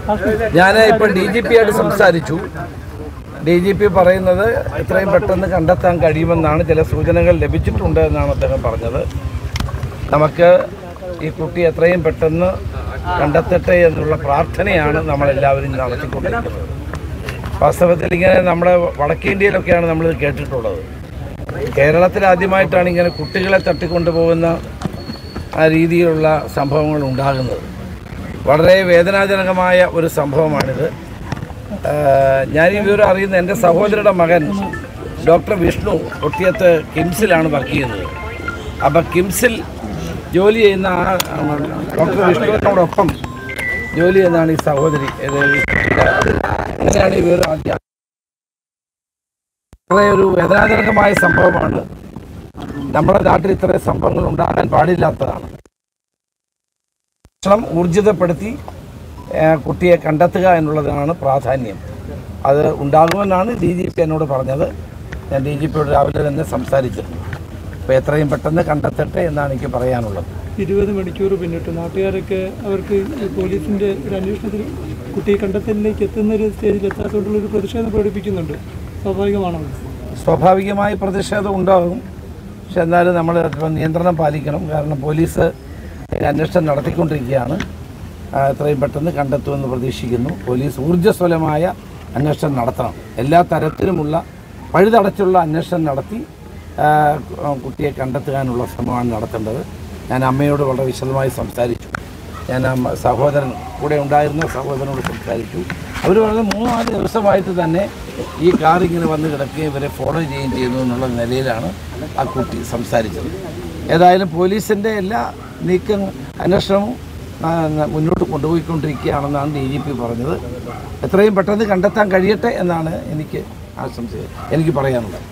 ഞാൻ ഇപ്പോൾ D G P ആയിട്ട് സംസാരിച്ചു ഡി ജി പി പറയുന്നത് എത്രയും പെട്ടെന്ന് കണ്ടെത്താൻ കഴിയുമെന്നാണ് ചില സൂചനകൾ ലഭിച്ചിട്ടുണ്ട് എന്നാണ് അദ്ദേഹം പറഞ്ഞത് നമുക്ക് ഈ കുട്ടി എത്രയും പെട്ടെന്ന് കണ്ടെത്തട്ടെ എന്നുള്ള പ്രാർത്ഥനയാണ് നമ്മളെല്ലാവരും നടത്തിക്കൊണ്ടിരിക്കുന്നത് വാസ്തവത്തിൽ ഇങ്ങനെ നമ്മുടെ വടക്കേന്ത്യയിലൊക്കെയാണ് നമ്മളിത് കേട്ടിട്ടുള്ളത് കേരളത്തിൽ ആദ്യമായിട്ടാണ് ഇങ്ങനെ കുട്ടികളെ തട്ടിക്കൊണ്ടുപോകുന്ന ആ രീതിയിലുള്ള സംഭവങ്ങൾ ഉണ്ടാകുന്നത് വളരെ വേദനാജനകമായ ഒരു സംഭവമാണിത് ആഹ് ഞാൻ ഈ വിവരം അറിയുന്ന എൻ്റെ സഹോദരിയുടെ മകൻ ഡോക്ടർ വിഷ്ണു ഒട്ടിയത്ത് കിംസിലാണ് വർക്ക് ചെയ്യുന്നത് അപ്പം കിംസിൽ ജോലി ചെയ്യുന്ന ആ ആ, ഡോക്ടർ വിഷ്ണുവിനോടൊപ്പം ജോലി ചെയ്യുന്നതാണ് ഈ സഹോദരി ഇത് അങ്ങനെയാണ് ഈ വിവരം ആദ്യം വളരെ ഒരു വേദനാജനകമായ സംഭവമാണ് നമ്മുടെ നാട്ടിൽ ഇത്രയും സംഭവങ്ങൾ ഉണ്ടാകാൻ പാടില്ലാത്തതാണ് ഭക്ഷണം ഊർജിതപ്പെടുത്തി ആ, കുട്ടിയെ കണ്ടെത്തുക എന്നുള്ളതാണ് പ്രാധാന്യം അത് ഉണ്ടാകുമെന്നാണ് ഡി ജി പി എന്നോട് പറഞ്ഞത് ഞാൻ ഡി ജി പിയോട് രാവിലെ തന്നെ സംസാരിച്ചിരുന്നു അപ്പോൾ എത്രയും പെട്ടെന്ന് കണ്ടെത്തട്ടെ എന്നാണ് എനിക്ക് പറയാനുള്ളത് ഇരുപത് മണിക്കൂർ പിന്നിട്ട് നാട്ടുകാരൊക്കെ അവർക്ക് ഈ പോലീസിന്റെ ഒരു അന്വേഷണത്തിൽ കുട്ടിയെ കണ്ടെത്തലിലേക്ക് എത്തുന്ന ഒരു സ്റ്റേജിൽ എത്താത്തതുകൊണ്ടുള്ള ഒരു പ്രതിഷേധം പ്രകടിപ്പിക്കുന്നുണ്ട് സ്വാഭാവികമാണോ സ്വാഭാവികമായി പ്രതിഷേധം ഉണ്ടാകും പക്ഷെ എന്നാലും നമ്മൾ ഇപ്പം നിയന്ത്രണം പാലിക്കണം കാരണം പോലീസ് ഇതിന് അന്വേഷണം നടത്തിക്കൊണ്ടിരിക്കുകയാണ് ആ, എത്രയും പെട്ടെന്ന് കണ്ടെത്തുമെന്ന് പ്രതീക്ഷിക്കുന്നു പോലീസ് ഊർജ്ജസ്വലമായ അന്വേഷണം നടത്തണം എല്ലാ തരത്തിലുമുള്ള പഴുതടച്ചുള്ള അന്വേഷണം നടത്തി ആ, കുട്ടിയെ കണ്ടെത്തുവാനുള്ള ശ്രമമാണ് നടത്തേണ്ടത് ഞാൻ അമ്മയോട് വളരെ വിശദമായി സംസാരിച്ചു ഞാൻ അമ്മ സഹോദരൻ കൂടെ ഉണ്ടായിരുന്ന സഹോദരനോട് സംസാരിച്ചു അവർ വളരെ മൂന്നാല് ദിവസമായിട്ട് തന്നെ ഈ കാർ ഇങ്ങനെ വന്ന് കിടക്കുകയും ഇവരെ ഫോളോ ചെയ്യുകയും ചെയ്യുന്നു എന്നുള്ള നിലയിലാണ് ആ കുട്ടി സംസാരിച്ചത് ഏതായാലും പോലീസിൻ്റെ എല്ലാ നീക്കം അന്വേഷണവും ആ, ന- മുന്നോട്ട് കൊണ്ടുപോയിക്കൊണ്ടിരിക്കുകയാണെന്നാണ് ഡി ജി പി പറഞ്ഞത് എത്രയും പെട്ടെന്ന് കണ്ടെത്താൻ കഴിയട്ടെ എന്നാണ് എനിക്ക് ആശംസ എനിക്ക് പറയാനുള്ളത്